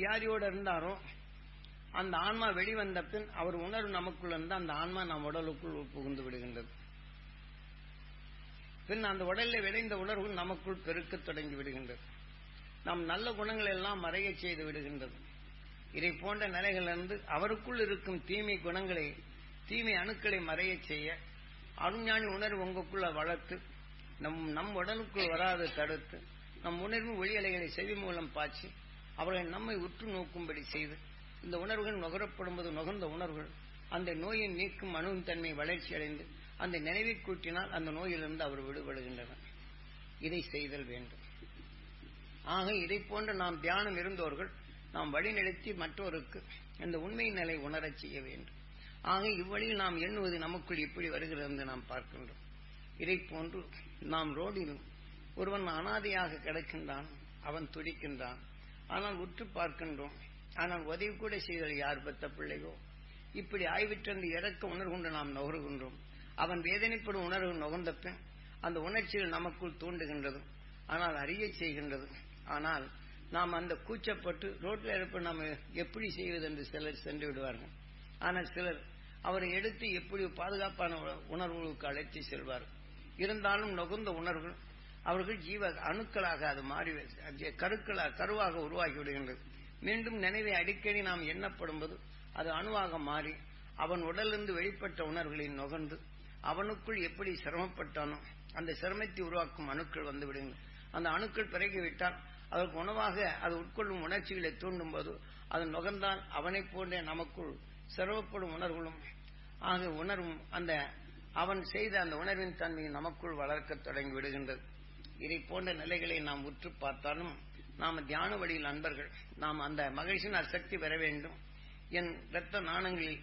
வியாதியோடு இருந்தாரோ அந்த ஆன்மா வெளிவந்த பின் அவர் உணர்வு நமக்குள் இருந்து அந்த ஆன்மா நம் உடலுக்குள் புகுந்து விடுகின்றது பின் அந்த உடலில் விளைந்த உணர்வுகள் நமக்குள் பெருக்கத் தொடங்கி விடுகின்றது நம் நல்ல குணங்கள் எல்லாம் மறையச் செய்து விடுகின்றது இதை போன்ற நிலைகளிலிருந்து அவருக்குள் இருக்கும் தீமை குணங்களை தீமை அணுக்களை மறையச் செய்ய அருஞானி உணர்வு உங்களுக்குள்ள வளர்த்து நம் நம் உடலுக்குள் வராது தடுத்து நம் உணர்வு ஒளி அலைகளை செவி மூலம் பாய்ச்சி அவர்களை நம்மை உற்று நோக்கும்படி செய்து இந்த உணர்வுகள் நுகரப்படும்போது நுகர்ந்த உணர்வுகள் அந்த நோயை நீக்கும் அணுவின் தன்மை வளர்ச்சி அடைந்து அந்த நினைவை கூட்டினால் அந்த நோயிலிருந்து அவர் விடுபடுகின்றனர் இதை செய்தல் வேண்டும் ஆக இதை போன்ற நாம் தியானம் இருந்தவர்கள் நாம் வழிநடத்தி மற்றோருக்கு இந்த உண்மை நிலை உணரச் செய்ய வேண்டும் ஆக இவ்வழியில் நாம் எண்ணுவது நமக்குள் எப்படி வருகிறது என்று நாம் பார்க்கின்றோம் இதை போன்று நாம் ரோடில் ஒருவன் அனாதையாக கிடக்கின்றான் அவன் துடிக்கின்றான் ஆனால் உற்று பார்க்கின்றோம் ஆனால் உதவி கூட செய்தல் யார் பெற்ற பிள்ளையோ இப்படி ஆய்விற்றந்து இறக்க உணர்வுண்டு நாம் நுகர்கின்றோம் அவன் வேதனைப்படும் உணர்வு நுகர்ந்த பின் அந்த உணர்ச்சிகள் நமக்குள் தூண்டுகின்றது ஆனால் அறிய செய்கின்றது ஆனால் நாம் அந்த கூச்சப்பட்டு ரோட்டில் இருப்ப நாம் எப்படி செய்வது என்று சிலர் சென்று விடுவார்கள் ஆனால் சிலர் அவரை எடுத்து எப்படி பாதுகாப்பான உணர்வுகளுக்கு அழைத்து செல்வார் இருந்தாலும் நுகர்ந்த உணர்வுகள் அவர்கள் ஜீவ அணுக்களாக அது மாறி கருக்களாக கருவாக உருவாகி விடுகின்றது மீண்டும் நினைவை அடிக்கடி நாம் எண்ணப்படும்போது அது அணுவாக மாறி அவன் உடலிருந்து வெளிப்பட்ட உணர்வுகளை நுகர்ந்து அவனுக்குள் எப்படி சிரமப்பட்டானோ அந்த சிரமத்தை உருவாக்கும் அணுக்கள் வந்து விடுகின்றன அந்த அணுக்கள் பிறகிவிட்டால் அதற்கு உணவாக அது உட்கொள்ளும் உணர்ச்சிகளை தூண்டும் போது அது நுகர்ந்தால் அவனைப் போன்ற நமக்குள் சிரமப்படும் உணர்வுகளும் ஆக உணர்வும் அந்த அவன் செய்த அந்த உணர்வின் தன்மையை நமக்குள் வளர்க்க தொடங்கி விடுகின்றது இதை போன்ற நிலைகளை நாம் உற்று பார்த்தாலும் நாம் தியான வழியில் அன்பர்கள் நாம் அந்த மகிழ்ச்சியின் அசக்தி பெற வேண்டும் என் இரத்த நாணங்களில்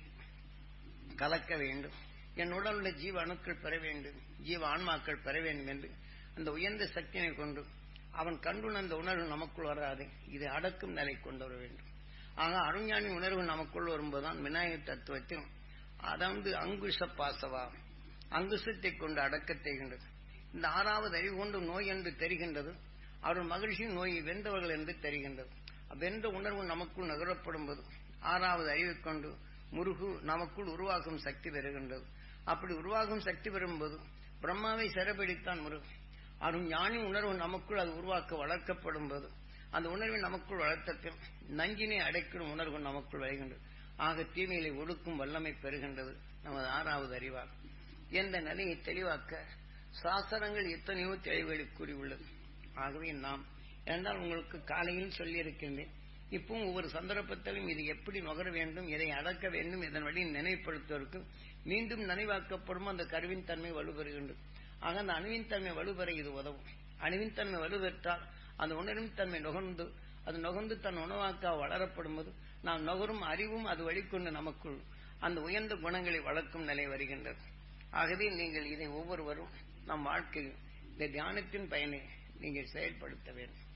கலக்க வேண்டும் என் உடலுள்ள ஜீவ அணுக்கள் பெற வேண்டும் ஜீவ ஆன்மாக்கள் பெற வேண்டும் என்று அந்த உயர்ந்த சக்தியினை கொண்டு அவன் கண்டுணர்ந்த உணர்வு நமக்குள் வராது இதை அடக்கும் நிலை கொண்டு வர வேண்டும் ஆக அருஞானி உணர்வு நமக்குள் வரும்போதுதான் விநாயகர் தத்துவத்தில் அதாவது அங்குஷ பாசவா அங்குசத்தை கொண்டு அடக்க செய்கின்றது இந்த ஆறாவது அறிவு கொண்டு நோய் என்று தெரிகின்றது அவர்கள் மகிழ்ச்சி நோயை வென்றவர்கள் என்று தெரிகின்றது வென்ற உணர்வு நமக்குள் நகரப்படும் போது ஆறாவது அறிவை கொண்டு முருகு நமக்குள் உருவாக்கும் சக்தி பெறுகின்றது அப்படி உருவாகும் சக்தி பெறும்போது பிரம்மாவை சிறப்பிடித்தான் முருகு அரும் ஞானி உணர்வு நமக்குள் அது உருவாக்க வளர்க்கப்படும் போது அந்த உணர்வை நமக்குள் வளர்த்த பின் நஞ்சினை அடைக்கும் உணர்வு நமக்குள் வருகின்றது ஆக தீமைகளை ஒடுக்கும் வல்லமை பெறுகின்றது நமது ஆறாவது அறிவார் என்ற நிலையை தெளிவாக்க சாஸ்திரங்கள் எத்தனையோ தெளிவுகளை கூறியுள்ளது ஆகவே நாம் என்றால் உங்களுக்கு காலையில் சொல்லியிருக்கின்றேன் இப்பவும் ஒவ்வொரு சந்தர்ப்பத்திலும் இது எப்படி நுகர வேண்டும் இதை அடக்க வேண்டும் இதன் வழி நினைவுபடுத்துவதற்கு மீண்டும் நினைவாக்கப்படும் அந்த கருவின் தன்மை வலுப்பெறுகின்றது ஆக அந்த அணுவின் தன்மை வலுப்பெற இது உதவும் அணுவின் தன்மை வலுப்பெற்றால் அந்த உணர்வின் தன்மை நுகர்ந்து அது நுகர்ந்து தன் உணவாக்க வளரப்படும் போது நாம் நுகரும் அறிவும் அது வழிகொண்டு நமக்குள் அந்த உயர்ந்த குணங்களை வளர்க்கும் நிலை வருகின்றது ஆகவே நீங்கள் இதை ஒவ்வொருவரும் நம் வாழ்க்கையில் இந்த தியானத்தின் பயனை நீங்கள் செயல்படுத்த வேண்டும்